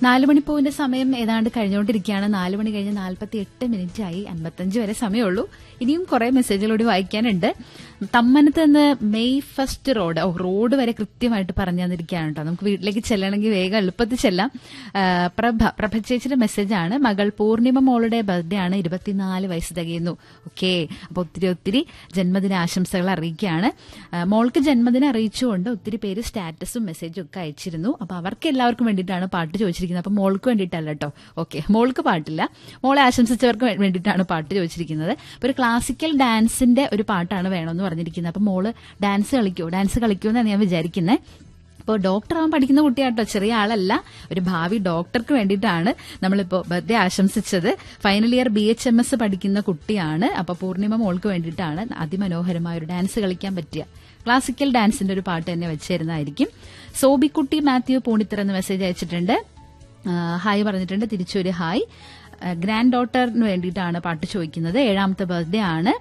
നാല് മണിപ്പൂവിന്റെ സമയം ഏതാണ്ട് കഴിഞ്ഞുകൊണ്ടിരിക്കുകയാണ് നാല് മണി കഴിഞ്ഞ് നാൽപ്പത്തി എട്ട് മിനിറ്റ് ആയി അൻപത്തഞ്ച് വരെ സമയമുള്ളൂ ഇനിയും കുറെ മെസ്സേജുകളോട് വായിക്കാനുണ്ട് തമ്മനത്ത് നിന്ന് മെയ് ഫസ്റ്റ് റോഡ് ഓ റോഡ് വരെ കൃത്യമായിട്ട് പറഞ്ഞു തന്നിരിക്കുകയാണ് കേട്ടോ നമുക്ക് വീട്ടിലേക്ക് ചെല്ലണമെങ്കിൽ വേഗം എളുപ്പത്തിൽ ചെല്ലാം ആ, പ്രഭ പ്രഭ ചേച്ചിയുടെ മെസ്സേജാണ് മകൾ പൂർണിമ മോളുടെ ബർത്ത്ഡേ ആണ് ഇരുപത്തിനാല് വയസ്സ് തികയുന്നു ഓക്കെ അപ്പൊ ഒത്തിരി ഒത്തിരി ജന്മദിന ആശംസകൾ അറിയിക്കുകയാണ് ആ, മോൾക്ക് ജന്മദിനം അറിയിച്ചുകൊണ്ട് ഒത്തിരി പേര് സ്റ്റാറ്റസും മെസ്സേജും ഒക്കെ അയച്ചിരുന്നു അപ്പൊ അവർക്ക് എല്ലാവർക്കും വേണ്ടിയിട്ടാണ് പാട്ട് ചോദിച്ചിരിക്കുന്നത് അപ്പൊ മോൾക്ക് വേണ്ടിയിട്ടല്ല കേട്ടോ ഓക്കെ മോൾക്ക് പാട്ടില്ല മോളെ ആശംസിച്ചവർക്ക് വേ- വേണ്ടിയിട്ടാണ് പാട്ട് ചോദിച്ചിരിക്കുന്നത് അപ്പൊ ഒരു ക്ലാസിക്കൽ ഡാൻസിന്റെ ഒരു പാട്ടാണ് വേണമെന്ന് പറഞ്ഞിരിക്കുന്നത് അപ്പൊ മോള് ഡാൻസ് കളിക്കുമോ ഡാൻസ് കളിക്കുമെന്നാണ് ഞാൻ വിചാരിക്കുന്നത് ഇപ്പോൾ ഡോക്ടർ ആവാൻ പഠിക്കുന്ന കുട്ടിയാട്ടോ ചെറിയ ആളല്ല ഒരു ഭാവി ഡോക്ടർക്ക് വേണ്ടിയിട്ടാണ് നമ്മളിപ്പോൾ ബർത്ത്ഡേ ആശംസിച്ചത് final year B H M S പഠിക്കുന്ന കുട്ടിയാണ് അപ്പൊ പൂർണിമ മോൾക്ക് വേണ്ടിയിട്ടാണ് അതിമനോഹരമായ ഒരു ഡാൻസ് കളിക്കാൻ പറ്റിയ ക്ലാസിക്കൽ ഡാൻസിന്റെ ഒരു പാട്ട് തന്നെ വെച്ചിരുന്നതായിരിക്കും സോബിക്കുട്ടി മാത്യു പൂണിത്തർ എന്ന് മെസ്സേജ് അയച്ചിട്ടുണ്ട് ആ, ഹായ് പറഞ്ഞിട്ടുണ്ട് തിരിച്ചൊരു ഹായ് ഗ്രാൻഡ് ഡോട്ടറിന് വേണ്ടിയിട്ടാണ് പാട്ട് ചോദിക്കുന്നത് ഏഴാമത്തെ ബർത്ത്ഡേ ആണ്